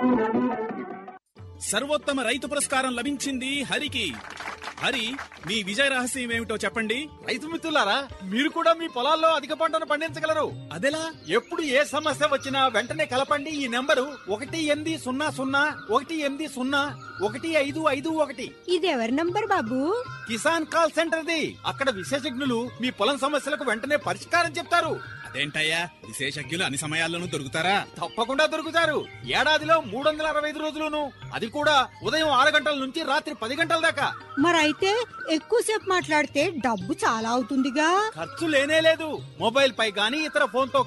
సర్వోత్తమ రైతు పురస్కారం లభించింది హరికి హరి మీ విజయ రహస్యం ఏమిటో చెప్పండి రైతు మిత్రులారా మీరు కూడా మీ పొలాల్లో అధిక పంటను పండించగలరు అదెలా ఎప్పుడు ఏ సమస్య వచ్చినా వెంటనే కలపండి ఈ నెంబరు ఒకటి ఎనిమిది సున్నా సున్నా ఒకటి ఎనిమిది సున్నా ఒకటి ఐదు ఐదు ఒకటి ఇది ఎవరి నంబర్ బాబు కిసాన్ కాల్ సెంటర్ది అక్కడ విశేషజ్ఞులు మీ పొలం సమస్యలకు వెంటనే పరిష్కారం చెప్తారు అదేంటయ్యా విశేషజ్ఞులు అన్ని సమయాల్లోనూ దొరుకుతారా తప్పకుండా దొరుకుతారు ఏడాదిలో మూడు వందల అరవై ఐదు రోజులును అది కూడా ఉదయం ఆరు గంటల నుంచి రాత్రి పది గంటల దాకా మరైతే ఎక్కువసేపు మాట్లాడితే డబ్బు చాలా అవుతుందిగా ఖర్చు లేనే లేదు మొబైల్ పై గానీ ఇతర ఫోన్ తో